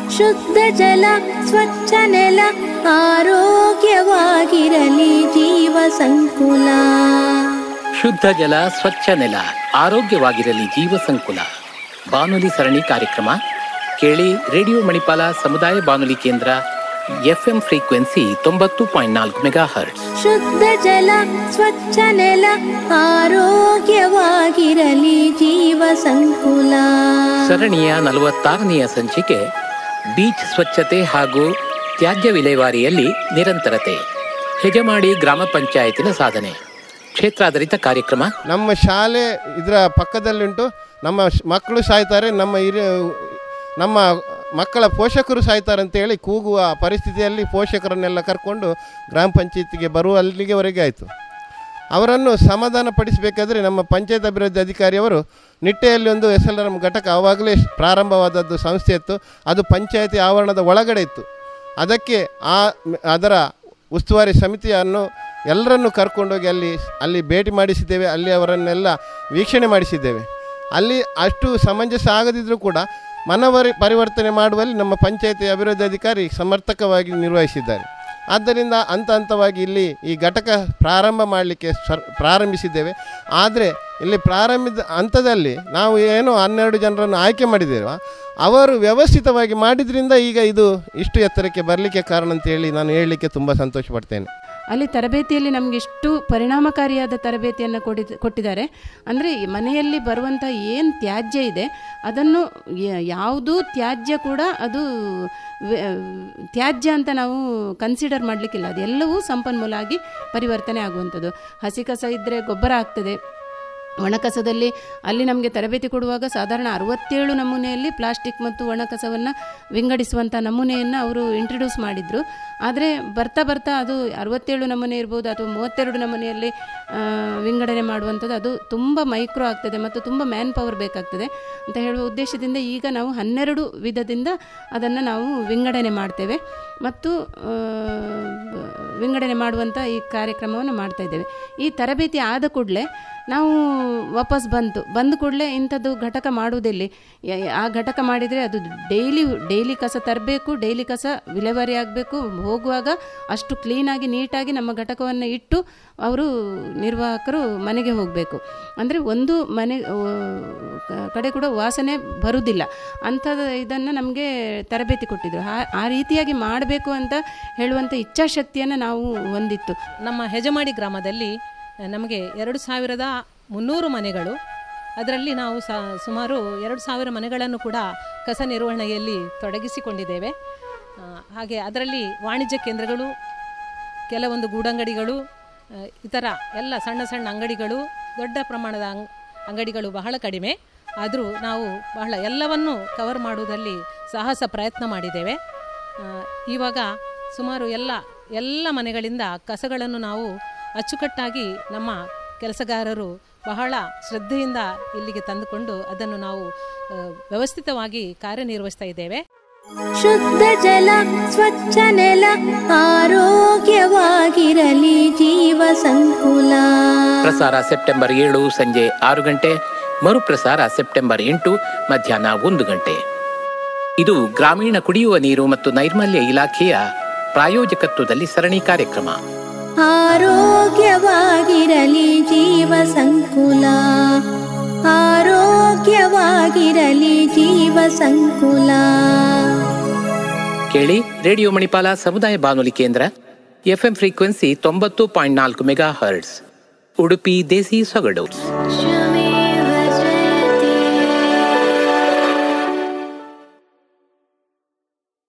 ಶುದ್ಧ ಜಲ ಸ್ವಚ್ಛ ನೆಲ ಆರೋಗ್ಯವಾಗಿರಲಿ ಜೀವ ಸಂಕುಲ ಶುದ್ಧ ಜಲ ಸ್ವಚ್ಛ ನೆಲ ಆರೋಗ್ಯವಾಗಿರಲಿ ಜೀವ ಸಂಕುಲ ಬಾನುಲಿ ಸರಣಿ ಕಾರ್ಯಕ್ರಮ ಕೇಳಿ ರೇಡಿಯೋ ಮಣಿಪಾಲ ಸಮುದಾಯ ಬಾನುಲಿ ಕೇಂದ್ರ ಎಫ್ಎಂ ಫ್ರೀಕ್ವೆನ್ಸಿ ತೊಂಬತ್ತು ಪಾಯಿಂಟ್ ನಾಲ್ಕು ಮೆಗಾ ಹರ್ಟ್ಸ್ ಶುದ್ಧ ಜಲ ಸ್ವಚ್ಛ ನೆಲ ಆರೋಗ್ಯವಾಗಿರಲಿ ಜೀವ ಸಂಕುಲ ಸರಣಿಯ ನಲವತ್ತಾರನೆಯ ಸಂಚಿಕೆ ಬೀಚ್ ಸ್ವಚ್ಛತೆ ಹಾಗೂ ತ್ಯಾಜ್ಯ ವಿಲೇವಾರಿಯಲ್ಲಿ ನಿರಂತರತೆ ಹೆಜಮಾಡಿ ಗ್ರಾಮ ಪಂಚಾಯತಿನ ಸಾಧನೆ ಕ್ಷೇತ್ರಾಧಾರಿತ ಕಾರ್ಯಕ್ರಮ ನಮ್ಮ ಶಾಲೆ ಇದರ ಪಕ್ಕದಲ್ಲುಂಟು ನಮ್ಮ ಶ್- ಮಕ್ಕಳು ಸಾಯ್ತಾರೆ ನಮ್ಮ ಹಿರಿಯ ನಮ್ಮ ಮಕ್ಕಳ ಪೋಷಕರು ಸಾಯ್ತಾರೆ ಅಂತೇಳಿ ಕೂಗುವ ಪರಿಸ್ಥಿತಿಯಲ್ಲಿ ಪೋಷಕರನ್ನೆಲ್ಲ ಕರ್ಕೊಂಡು ಗ್ರಾಮ ಪಂಚಾಯತಿಗೆ ಬರುವ ಅಲ್ಲಿಗೆವರೆಗೆ ಆಯಿತು ಅವರನ್ನು ಸಮಾಧಾನ ಪಡಿಸಬೇಕಾದ್ರೆ ನಮ್ಮ ಪಂಚಾಯತ್ ಅಭಿವೃದ್ಧಿ ಅಧಿಕಾರಿಯವರು ನಿಟ್ಟೆಯಲ್ಲಿ ಒಂದು ಎಸ್ ಎಲ್ ಆರ್ ಘಟಕ ಆವಾಗಲೇ ಪ್ರಾರಂಭವಾದದ್ದು ಸಂಸ್ಥೆ ಇತ್ತು ಅದು ಪಂಚಾಯತಿ ಆವರಣದ ಒಳಗಡೆ ಇತ್ತು ಅದಕ್ಕೆ ಆ ಅದರ ಉಸ್ತುವಾರಿ ಸಮಿತಿಯನ್ನು ಎಲ್ಲರನ್ನು ಕರ್ಕೊಂಡೋಗಿ ಅಲ್ಲಿ ಅಲ್ಲಿ ಭೇಟಿ ಮಾಡಿಸಿದ್ದೇವೆ ಅಲ್ಲಿ ಅವರನ್ನೆಲ್ಲ ವೀಕ್ಷಣೆ ಮಾಡಿಸಿದ್ದೇವೆ ಅಲ್ಲಿ ಅಷ್ಟು ಸಮಂಜಸ ಆಗದಿದ್ದರೂ ಕೂಡ ಮನವರಿ ಪರಿವರ್ತನೆ ಮಾಡುವಲ್ಲಿ ನಮ್ಮ ಪಂಚಾಯತಿ ಅಭಿವೃದ್ಧಿ ಅಧಿಕಾರಿ ಸಮರ್ಥಕವಾಗಿ ನಿರ್ವಹಿಸಿದ್ದಾರೆ ಆದ್ದರಿಂದ ಹಂತ ಹಂತವಾಗಿ ಇಲ್ಲಿ ಈ ಘಟಕ ಪ್ರಾರಂಭ ಮಾಡಲಿಕ್ಕೆ ಸರ್ ಪ್ರಾರಂಭಿಸಿದ್ದೇವೆ ಆದರೆ ಇಲ್ಲಿ ಪ್ರಾರಂಭಿದ ಹಂತದಲ್ಲಿ ನಾವು ಏನು ಹನ್ನೆರಡು ಜನರನ್ನು ಆಯ್ಕೆ ಮಾಡಿದ್ದೇವೆ ಅವರು ವ್ಯವಸ್ಥಿತವಾಗಿ ಮಾಡಿದ್ರಿಂದ ಈಗ ಇದು ಇಷ್ಟು ಎತ್ತರಕ್ಕೆ ಬರಲಿಕ್ಕೆ ಕಾರಣ ಅಂತೇಳಿ ನಾನು ಹೇಳಲಿಕ್ಕೆ ತುಂಬ ಸಂತೋಷ ಪಡ್ತೇನೆ ಅಲ್ಲಿ ತರಬೇತಿಯಲ್ಲಿ ನಮಗೆ ಇಷ್ಟು ಪರಿಣಾಮಕಾರಿಯಾದ ತರಬೇತಿಯನ್ನು ಕೊಡಿ ಕೊಟ್ಟಿದ್ದಾರೆ ಅಂದರೆ ಮನೆಯಲ್ಲಿ ಬರುವಂಥ ಏನು ತ್ಯಾಜ್ಯ ಇದೆ ಅದನ್ನು ಯ- ಯಾವುದೂ ತ್ಯಾಜ್ಯ ಕೂಡ ಅದು ವೆ- ತ್ಯಾಜ್ಯ ಅಂತ ನಾವು ಕನ್ಸಿಡರ್ ಮಾಡಲಿಕ್ಕಿಲ್ಲ ಅದೆಲ್ಲವೂ ಸಂಪನ್ಮೂಲ ಆಗಿ ಪರಿವರ್ತನೆ ಆಗುವಂಥದ್ದು ಹಸಿ ಕಸ ಇದ್ದರೆ ಗೊಬ್ಬರ ಆಗ್ತದೆ ಒಣಕಸದಲ್ಲಿ ಅಲ್ಲಿ ನಮಗೆ ತರಬೇತಿ ಕೊಡುವಾಗ ಸಾಧಾರಣ ಅರವತ್ತೇಳು ನಮೂನೆಯಲ್ಲಿ ಪ್ಲಾಸ್ಟಿಕ್ ಮತ್ತು ಒಣಕಸವನ್ನು ವಿಂಗಡಿಸುವಂಥ ನಮೂನೆಯನ್ನು ಅವರು ಇಂಟ್ರಡ್ಯೂಸ್ ಮಾಡಿದರು ಆದರೆ ಬರ್ತಾ ಬರ್ತಾ ಅದು ಅರವತ್ತೇಳು ನಮೂನೆ ಇರ್ಬೋದು ಅಥವಾ ಮೂವತ್ತೆರಡು ನಮೂನೆಯಲ್ಲಿ ಆ, ವಿಂಗಡಣೆ ಮಾಡುವಂಥದ್ದು ಅದು ತುಂಬ ಮೈಕ್ರೋ ಆಗ್ತದೆ ಮತ್ತು ತುಂಬ ಮ್ಯಾನ್ ಪವರ್ ಬೇಕಾಗ್ತದೆ ಅಂತ ಹೇಳುವ ಉದ್ದೇಶದಿಂದ ಈಗ ನಾವು ಹನ್ನೆರಡು ವಿಧದಿಂದ ಅದನ್ನು ನಾವು ವಿಂಗಡಣೆ ಮಾಡ್ತೇವೆ ಮತ್ತು ಆ, ವಿಂಗಡಣೆ ಮಾಡುವಂಥ ಈ ಕಾರ್ಯಕ್ರಮವನ್ನು ಮಾಡ್ತಾ ಇದ್ದೇವೆ ಈ ತರಬೇತಿ ಆದ ಕೂಡಲೇ ನಾವು ವಾಪಸ್ ಬಂತು ಬಂದ ಕೂಡಲೇ ಇಂಥದ್ದು ಘಟಕ ಮಾಡುವುದಿಲ್ಲ ಯ- ಆ ಘಟಕ ಮಾಡಿದರೆ ಅದು ಡೈಲಿ ಡೈಲಿ ಕಸ ತರಬೇಕು ಡೈಲಿ ಕಸ ವಿಲೇವಾರಿ ಆಗಬೇಕು ಹೋಗುವಾಗ ಅಷ್ಟು ಕ್ಲೀನಾಗಿ ನೀಟಾಗಿ ನಮ್ಮ ಘಟಕವನ್ನು ಇಟ್ಟು ಅವರು ನಿರ್ವಾಹಕರು ಮನೆಗೆ ಹೋಗಬೇಕು ಅಂದರೆ ಒಂದು ಮನೆ ಆ, ಕ- ಕಡೆ ಕೂಡ ವಾಸನೆ ಬರುವುದಿಲ್ಲ ಅಂಥದ್ದು ಇದನ್ನು ನಮಗೆ ತರಬೇತಿ ಕೊಟ್ಟಿದ್ರು ಆ- ಆ ರೀತಿಯಾಗಿ ಮಾಡಬೇಕು ಅಂತ ಹೇಳುವಂಥ ಇಚ್ಛಾಶಕ್ತಿಯನ್ನು ನಾವು ಹೊಂದಿತ್ತು ನಮ್ಮ ಹೆಜಮಾಡಿ ಗ್ರಾಮದಲ್ಲಿ ಆ, ನಮಗೆ ಎರಡು ಸಾವಿರದ ಮುನ್ನೂರು ಮನೆಗಳು ಅದರಲ್ಲಿ ನಾವು ಸ ಸುಮಾರು ಎರಡು ಸಾವಿರ ಮನೆಗಳನ್ನು ಕೂಡ ಕಸ ನಿರ್ವಹಣೆಯಲ್ಲಿ ತೊಡಗಿಸಿಕೊಂಡಿದ್ದೇವೆ ಆ, ಹಾಗೆ ಅದರಲ್ಲಿ ವಾಣಿಜ್ಯ ಕೇಂದ್ರಗಳು ಕೆಲವೊಂದು ಗೂಡಂಗಡಿಗಳು ಆ, ಇತರ ಎಲ್ಲ ಸಣ್ಣ ಸಣ್ಣ ಅಂಗಡಿಗಳು ದೊಡ್ಡ ಪ್ರಮಾಣದ ಅಂಗ್ ಅಂಗಡಿಗಳು ಬಹಳ ಕಡಿಮೆ ಆದರೂ ನಾವು ಬಹಳ ಎಲ್ಲವನ್ನು ಕವರ್ ಮಾಡುವುದರಲ್ಲಿ ಸಾಹಸ ಪ್ರಯತ್ನ ಮಾಡಿದ್ದೇವೆ ಆ, ಇವಾಗ ಸುಮಾರು ಎಲ್ಲ ಎಲ್ಲ ಮನೆಗಳಿಂದ ಕಸಗಳನ್ನು ನಾವು ಅಚ್ಚುಕಟ್ಟಾಗಿ ನಮ್ಮ ಕೆಲಸಗಾರರು ಬಹಳ ಶ್ರದ್ಧೆಯಿಂದ ಇಲ್ಲಿಗೆ ತಂದುಕೊಂಡು ಅದನ್ನು ನಾವು ಆ, ವ್ಯವಸ್ಥಿತವಾಗಿ ಕಾರ್ಯನಿರ್ವಹಿಸ್ತಾ ಇದ್ದೇವೆ ಶುದ್ಧ ಜಲ ಸ್ವಚ್ಛ ನೆಲ ಆರೋಗ್ಯವಾಗಿರಲಿ ಜೀವ ಸಂಕುಲ ಪ್ರಸಾರ ಸೆಪ್ಟೆಂಬರ್ ಏಳು ಸಂಜೆ ಆರು ಗಂಟೆ ಮರುಪ್ರಸಾರ ಸೆಪ್ಟೆಂಬರ್ ಎಂಟು ಮಧ್ಯಾಹ್ನ ಒಂದು ಗಂಟೆ ಇದು ಗ್ರಾಮೀಣ ಕುಡಿಯುವ ನೀರು ಮತ್ತು ನೈರ್ಮಲ್ಯ ಇಲಾಖೆಯ ಪ್ರಾಯೋಜಕತ್ವದಲ್ಲಿ ಸರಣಿ ಕಾರ್ಯಕ್ರಮ ಆರೋಗ್ಯವಾಗಿರಲಿ ಜೀವ ಸಂಕುಲ ಆರೋಗ್ಯವಾಗಿರಲಿ ಜೀವ ಸಂಕುಲ ಕೇಳಿ ರೇಡಿಯೋ ಮಣಿಪಾಲ ಸಮುದಾಯ ಬಾನುಲಿ ಕೇಂದ್ರ ಎಫ್ಎಂ ಫ್ರೀಕ್ವೆನ್ಸಿ ತೊಂಬತ್ತು ಪಾಯಿಂಟ್ ನಾಲ್ಕು ಮೆಗಾ ಹರ್ಟ್ಸ್ ಉಡುಪಿ ದೇಸಿ ಸೊಗಡು ಶ್ರಮಿ